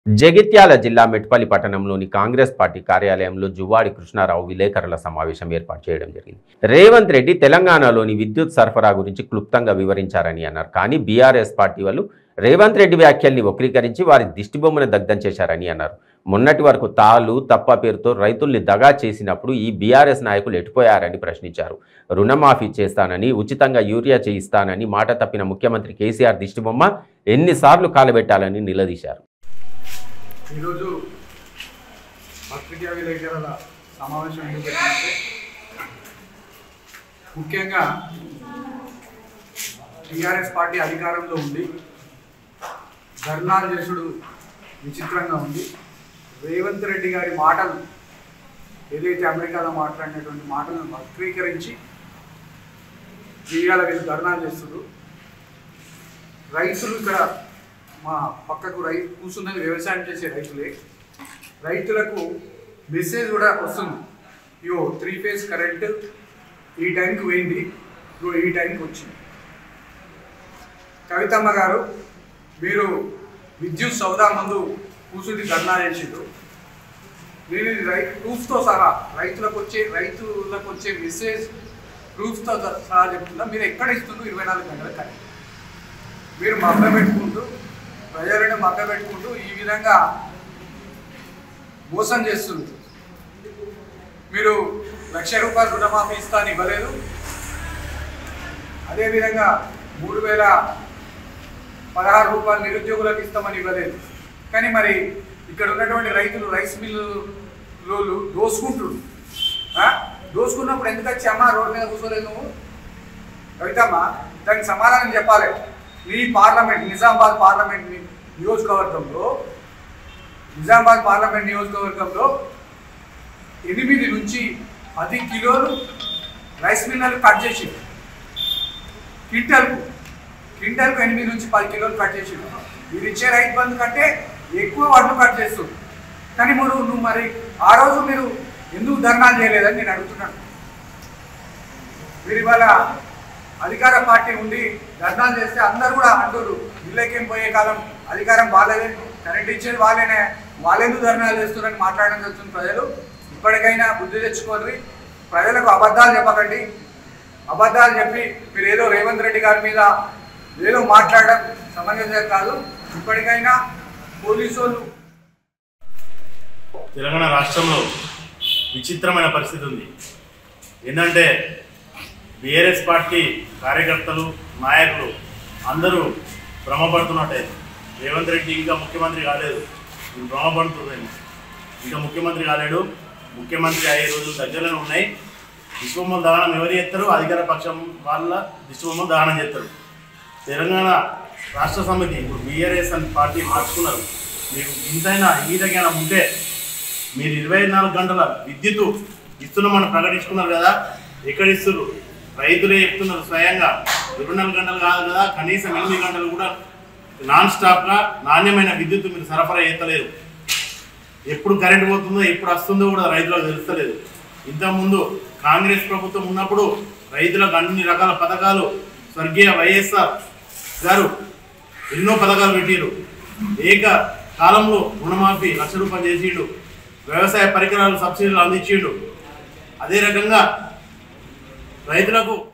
జగిత్యాల జిల్లా మెట్పల్లి పట్టణంలోని కాంగ్రెస్ పార్టీ కార్యాలయంలో జువ్వాడి కృష్ణారావు విలేకరుల సమావేశం ఏర్పాటు చేయడం జరిగింది రేవంత్ రెడ్డి తెలంగాణలోని విద్యుత్ సరఫరా గురించి క్లుప్తంగా వివరించారని అన్నారు కానీ బీఆర్ఎస్ పార్టీ వాళ్ళు రేవంత్ రెడ్డి వ్యాఖ్యల్ని వక్రీకరించి వారి దిష్టిబొమ్మను దగ్ధం చేశారని అన్నారు మొన్నటి వరకు తాలు తప్ప పేరుతో రైతుల్ని దగా చేసినప్పుడు ఈ బీఆర్ఎస్ నాయకులు ఎటుపోయారని ప్రశ్నించారు రుణమాఫీ చేస్తానని ఉచితంగా యూరియా చేయిస్తానని మాట తప్పిన ముఖ్యమంత్రి కేసీఆర్ దిష్టిబొమ్మ ఎన్నిసార్లు కాలబెట్టాలని నిలదీశారు ఈరోజు పత్రికా విలేకరుల సమావేశం ఎందుకు పెట్టినంటే ముఖ్యంగా టీఆర్ఎస్ పార్టీ అధికారంలో ఉండి ధర్నాలు చేసుడు విచిత్రంగా ఉంది రేవంత్ రెడ్డి గారి మాటలు ఏదైతే అమెరికాలో మాట్లాడినటువంటి మాటలను వక్రీకరించి ఇవాళ వీళ్ళు ధర్నాలు చేస్తున్నారు రైతులు ఇక్కడ మా పక్కకు రైతు కూర్చున్నది వ్యవసాయం చేసే రైతులే రైతులకు మెసేజ్ కూడా వస్తుంది ఇయో త్రీ ఫేజ్ కరెంట్ ఈ టైంకి పోయింది ఇగో ఈ టైంకి వచ్చింది కవితమ్మ గారు మీరు విద్యుత్ సౌదా ముందు కూర్చుని ధర్నా చేసిండ్రు నేను ఇది రై ప్రూఫ్తో సహా రైతులకు వచ్చే రైతులకు వచ్చే మెసేజ్ ప్రూఫ్తో సహా చెప్తున్నా మీరు ఎక్కడ ఇస్తుండ్రు ఇరవై నాలుగు గంటల కరెంట్ మీరు మభ్య పెట్టుకుంటూ ప్రజలను మభ్య పెట్టుకుంటూ ఈ విధంగా మోసం చేస్తుంది మీరు లక్ష రూపాయలు రుణమాఫీ ఇస్తా అని ఇవ్వలేదు అదేవిధంగా మూడు వేల పదహారు రూపాయలు నిరుద్యోగులకు ఇస్తామని ఇవ్వలేదు కానీ మరి ఇక్కడ ఉన్నటువంటి రైతులు రైస్ మిల్లులు దోసుకుంటున్నారు ఆ? దోసుకున్నప్పుడు ఎందుకు వచ్చి అమ్మ రోడ్డు మీద కూర్చోలేదు నువ్వు కవితమ్మ దానికి సమాధానం చెప్పాలి మీ పార్లమెంట్ నిజామాబాద్ పార్లమెంట్ ని- నియోజకవర్గంలో నిజామాబాద్ పార్లమెంట్ నియోజకవర్గంలో ఎనిమిది నుంచి పది కిలోలు రైస్ మిల్లర్లు కట్ చేసి క్వింటల్కు క్వింటల్కు ఎనిమిది నుంచి పది కిలోలు కట్ చేసి మీరు ఇచ్చే రైతు బంధు కంటే ఎక్కువ వడ్లు కట్ చేస్తుంది కానీ మీరు నువ్వు మరి ఆ రోజు మీరు ఎందుకు ధర్నాలు చేయలేదని నేను అడుగుతున్నాను మీరు ఇవాళ అధికార పార్టీ ఉండి ధర్నాలు చేస్తే అందరు కూడా అంటారు ఇళ్ళకేం పోయే కాలం అధికారం వాళ్ళదే కరెంట్ ఇచ్చేది వాళ్ళేనే వాళ్ళెందుకు ధర్నాలు చేస్తున్నారని మాట్లాడడం జరుగుతుంది ప్రజలు ఇప్పటికైనా బుద్ధి తెచ్చుకోండి ప్రజలకు అబద్ధాలు చెప్పకండి అబద్ధాలు చెప్పి మీరు ఏదో రేవంత్ రెడ్డి గారి మీద ఏదో మాట్లాడడం సమంజసం కాదు ఇప్పటికైనా పోలీసు వాళ్ళు తెలంగాణ రాష్ట్రంలో విచిత్రమైన పరిస్థితి ఉంది ఏంటంటే బీఆర్ఎస్ పార్టీ కార్యకర్తలు నాయకులు అందరూ భ్రమపడుతున్నట్టే రేవంత్ రెడ్డి ఇంకా ముఖ్యమంత్రి కాలేదు నేను భ్రమపడుతున్నాను ఇంకా ముఖ్యమంత్రి కాలేడు ముఖ్యమంత్రి అయ్యే రోజులు దగ్గరలో ఉన్నాయి విశ్వమ్మ దహనం ఎవరు చేస్తారు అధికార పక్షం వాళ్ళ విశ్వమ్మ దహనం చేస్తారు తెలంగాణ రాష్ట్ర సమితి ఇప్పుడు బీఆర్ఎస్ అని పార్టీ మార్చుకున్నారు మీకు ఇంతైనా ఈదకైనా ఉంటే మీరు ఇరవై నాలుగు గంటల విద్యుత్ ఇస్తున్నామని ప్రకటించుకున్నారు కదా ఎక్కడ ఇస్తున్నారు రైతులే చెప్తున్నారు స్వయంగా ఇరవై నాలుగు గంటలు కాదు కదా కనీసం ఎనిమిది గంటలు కూడా నాన్ స్టాప్గా నాణ్యమైన విద్యుత్ మీరు సరఫరా చేస్తలేరు ఎప్పుడు కరెంట్ పోతుందో ఎప్పుడు వస్తుందో కూడా రైతులకు తెలుస్తలేదు ఇంతకుముందు కాంగ్రెస్ ప్రభుత్వం ఉన్నప్పుడు రైతులకు అన్ని రకాల పథకాలు స్వర్గీయ వైఎస్ఆర్ గారు ఎన్నో పథకాలు పెట్టిరు ఏక కాలంలో రుణమాఫీ లక్ష రూపాయలు చేసిండు వ్యవసాయ పరికరాలు సబ్సిడీలు అందించిండు అదే రకంగా రైతులకు